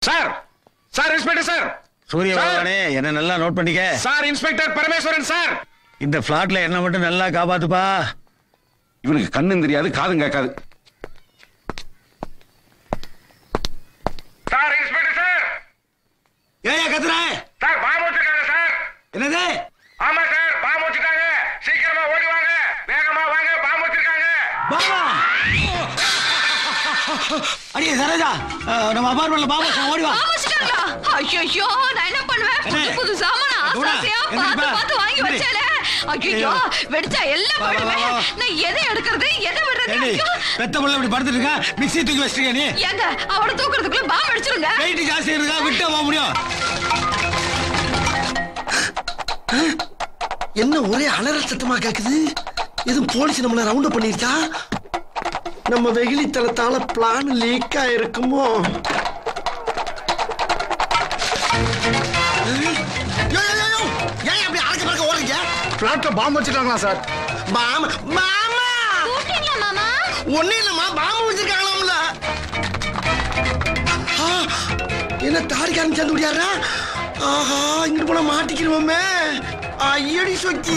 Sir sir inspector sir Surya sir. பகவானே என்ன நல்லா நோட் பண்ணிக்க சார் இன்ஸ்பெக்டர் பரமேஸ்வரன் சார் இந்த பிளாட்ல என்ன மட்டும் நல்லா காப்பாத்துப்பா இவனுக்கு கண்ணும் தெரியாது காதும் கேட்காது சார் இன்ஸ்பெக்டர் சார் ஏயா கத்துற சார் பாம்பு வச்சிருக்காங்க சார் என்னது ஆமா சார் பாம்பு வச்சிருக்காங்க சீக்கிரமா ஓடி வாங்க வேகமா வாங்க பாம்பு வச்சிருக்காங்க பாபா அடியே சரோஜா அஹ், நம்ம அபார்ட்மெண்ட்ல பாபா ஓடி வா ஆமாச்சிட்டாங்களா ஐயோ நான் என்ன பண்ணுவேன் என்ன? புது புது சாமான தூணா, ஆசாசியா எந்திரிப்பா. பார்த்து பார்த்து வாங்கி எந்திரி. வச்சேலே ஐயோ ஐயோ. வெடிச்சா எல்லாம் வா, வா, போயிடுமே வா, வா. நான் எதை எடுக்கிறது எதை விடுறது ஏண்டி ஐயோ பெத்த புள்ள இப்படி படுத்துட்டு இருக்கா மிக்ஸி தூக்கி வச்சிருக்க நீ ஏங்க அவனை தூக்குறதுக்குள்ள பாம்பு அடிச்சிருங்க வெயிட் ஜாஸ்தி இருக்கா விட்டு போக முடியும் என்ன ஒரே அலறல் சத்தமா கேக்குது எதுவும் போலீஸ் நம்மள ரவுண்ட் பண்ணிருச்சா நம்ம வெகுளி தளத்தால பிளான் லீக் ஆயிருக்குமோ யோ, யோ, யோ, யோ. ஏன் அப்படி அடக்க பறக்க ஓடுறீங்க பிளாட்ல பாம்பு வச்சிருக்காங்களா சார் பாமா மாமா கூப்பிட்டீங்களா மாமா ஒண்ணு இல்லம்மா பாம்பு வச்சிருக்காங்களாம்ல ஆ, என்ன தாடிக்காரன் சேர்ந்து முடியாரா ஆஹா இங்கிட்டு போனா மாட்டிக்கிறோமே ஐயடி சொக்கி